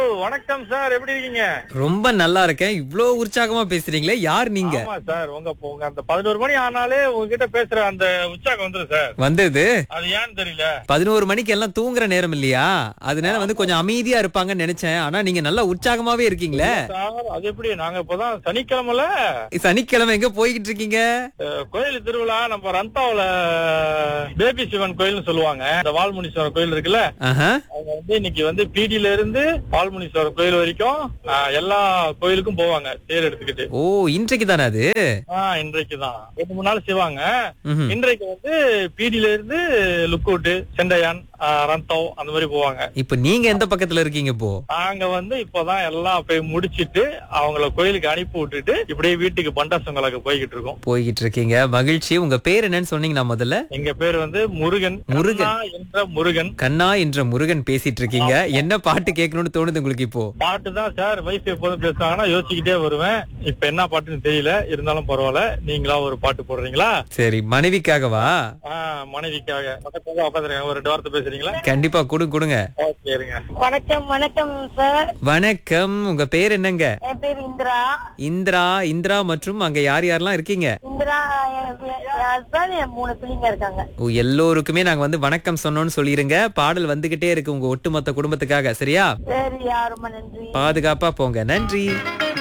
வணக்கம் சார் எப்படி இருக்கீங்க ரொம்ப நல்லா இருக்கேன் இவ்ளோ உற்சாகமா பேசுறீங்களே யார் நீங்க ஆமா சார் உங்க உங்க அந்த பதினோரு மணி ஆனாலே உங்ககிட்ட பேசுற அந்த உற்சாகம் வந்துரும் சார் வந்தது அது ஏன்னு தெரியல பதினோரு மணிக்கு எல்லாம் தூங்குற நேரம் இல்லையா அதனால வந்து கொஞ்சம் அமைதியா இருப்பாங்கன்னு நினைச்சேன் ஆனா நீங்க நல்லா உற்சாகமாவே இருக்கீங்களே சார் அது எப்படி நாங்க இப்பதான் சனிக்கிழமைல சனிக்கிழமை எங்க போய்கிட்டு இருக்கீங்க அஹ், கோயில் திருவிழா நம்ம ரந்தாவுல பேபி சிவன் கோயில்னு சொல்லுவாங்க இந்த வால்முனீஸ்வரர் கோயில் இருக்குல்ல ஆஹா. அவங்க வந்து இன்னைக்கு வந்து பீடியில இருந்து வால்முனீஸ்வரர் கோயில் வரைக்கும் அஹ், எல்லா கோயிலுக்கும் போவாங்க தேர் எடுத்துக்கிட்டு ஓ இன்றைக்கு தானே அது ஆஹ் இன்றைக்கு தான் ரெண்டு மூணு நாள் செய்வாங்க ம்ஹும். இன்றைக்கு வந்து பீடியில இருந்து லுக்கூட்டு செண்டையான் ஆஹ், ரந்தம் அந்த மாதிரி போவாங்க இப்ப நீங்க எந்த பக்கத்துல இருக்கீங்க இப்போ நாங்க வந்து இப்பதான் எல்லாம் போய் முடிச்சிட்டு அவங்கள கோயிலுக்கு அனுப்பி விட்டுட்டு இப்படியே வீட்டுக்கு பண்டாசங்களுக்கு போய்கிட்டு இருக்கோம் போய்கிட்டு இருக்கீங்க மகிழ்ச்சி உங்க பேர் என்னன்னு சொன்னீங்கன்னா முதல்ல எங்க பேர் வந்து முருகன் முருகன். கண்ணா என்ற முருகன் கண்ணா என்ற முருகன் பேசிட்டு இருக்கீங்க என்ன பாட்டு கேட்கணும்னு தோணுது உங்களுக்கு இப்போ பாட்டு தான் சார் வைஃப் எப்போதும் பேசுவாங்கன்னா யோசிச்சுக்கிட்டே வருவேன் இப்ப என்ன பாட்டுன்னு தெரியல இருந்தாலும் பரவாயில்ல நீங்களா ஒரு பாட்டு போடுறீங்களா சரி மனைவிக்காகவா ஆஹ் மனைவிக்காக பக்கத்துல உட்காந்துருக்காங்க ஒரு ரெண்டு வார்த்தை பேசுறீங்களா கண்டிப்பா கொடுங்க கொடுங்க சரிங்க வணக்கம் வணக்கம் சார் வணக்கம் உங்க பேர் என்னங்க என் பேர் இந்திரா இந்திரா இந்திரா மற்றும் அங்க யார் யாரெல்லாம் இருக்கீங்க இந்திரா என் ஹஸ்பண்ட் என் மூணு பிள்ளைங்க இருக்காங்க ஓ, எல்லோருக்குமே நாங்க வந்து வணக்கம் சொன்னோம்னு சொல்லிருங்க பாடல் வந்துகிட்டே இருக்கு உங்க ஒட்டுமொத்த குடும்பத்துக்காக சரியா சரி ரொம்ப நன்றி பாதுகாப்பா போங்க நன்றி